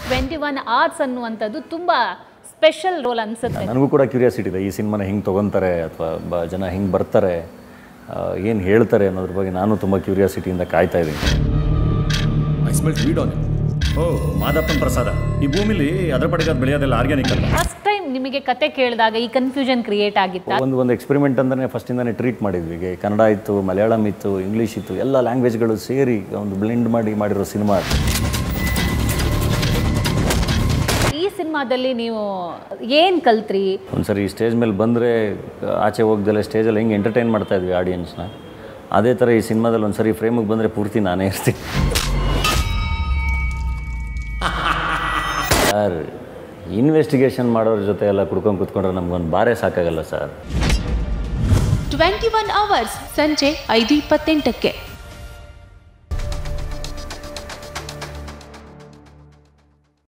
twenty one hours ಅನ್ನುವಂಥದ್ದು ತುಂಬ special roll ಅನಿಸುತ್ತೆ ನನಗೂ ಕೂಡ ಕ್ಯೂರಿಯಾಸಿಟಿ ಇದೆ ಈ ಸಿನಿಮಾನ ಹೆಂಗೆ ತೊಗೊತಾರೆ ಅಥವಾ ಬ ಜನ ಹೆಂಗೆ ಬರ್ತಾರೆ ಏನು ಹೇಳ್ತಾರೆ ಅನ್ನೋದ್ರ ಬಗ್ಗೆ ನಾನು ತುಂಬ ಕ್ಯೂರಿಯಾಸಿಟಿಯಿಂದ ಕಾಯ್ತಾ ಇದ್ದೀನಿ ಐ ಸ್ಮೆಲ್ ವೀಡ್ ಆನ್ ಓ ಮಾದಪ್ಪನ್ ಪ್ರಸಾದ ಈ ಭೂಮಿಲಿ ಅದ್ರ ಪಡೆಗೆ ಅದು ಬೆಳೆಯೋದೆಲ್ಲ ಆರ್ಗ್ಯಾನಿಕ್ ಅಲ್ಲ ಫಸ್ಟ್ ಟೈಮ್ ನಿಮಗೆ ಕತೆ ಕೇಳಿದಾಗ ಈ ಕನ್ಫ್ಯೂಷನ್ ಕ್ರಿಯೇಟ್ ಆಗಿತ್ತಾ ಒಂದು ಒಂದು ಎಕ್ಸ್ಪೆರಿಮೆಂಟ್ ಅಂದರೆ ಫಸ್ಟಿಂದನೇ ಟ್ರೀಟ್ ಮಾಡಿದ್ವಿ ಈಗ ಕನ್ನಡ ಇತ್ತು ಮಲಯಾಳಂ ಇತ್ತು ಇಂಗ್ಲೀಷ್ ಇತ್ತು ಎಲ್ಲ ಲ್ಯಾಂಗ್ವೇಜ್ಗಳು ಸೇರಿ ಒಂದು ಬ್ಲೆಂಡ್ ಮಾಡಿ ಮಾಡಿರೋ ಸಿನಿಮಾ ಈ ಸಿನಿಮಾದಲ್ಲಿ ನೀವು ಏನು ಕಲ್ತ್ರಿ ಒಂದ್ಸರಿ ಸ್ಟೇಜ್ ಮೇಲೆ ಬಂದರೆ ಆಚೆ ಹೋಗ್ದಲೆ ಸ್ಟೇಜಲ್ಲಿ ಹೆಂಗೆ ಎಂಟರ್ಟೈನ್ ಮಾಡ್ತಾ ಇದ್ವಿ ಆಡಿಯನ್ಸ್ನ ಅದೇ ಥರ ಈ ಸಿನಿಮಾದಲ್ಲಿ ಒಂದ್ಸರಿ ಫ್ರೇಮಿಗೆ ಬಂದರೆ ಪೂರ್ತಿ ನಾನೇ ಇರ್ತೀನಿ ಸರ್ ಇನ್ವೆಸ್ಟಿಗೇಷನ್ ಮಾಡೋರ ಜೊತೆ ಎಲ್ಲ ಕುಡ್ಕೊಂಡು ಕೂತ್ಕೊಂಡ್ರೆ ನಮ್ಗೊಂದು ಬಾರೇ ಸಾಕಾಗಲ್ಲ ಸರ್ ಟ್ವೆಂಟಿ ಒನ್ ಅವರ್ಸ್ ಸಂಜೆ ಐದು ಇಪ್ಪತ್ತೆಂಟಕ್ಕೆ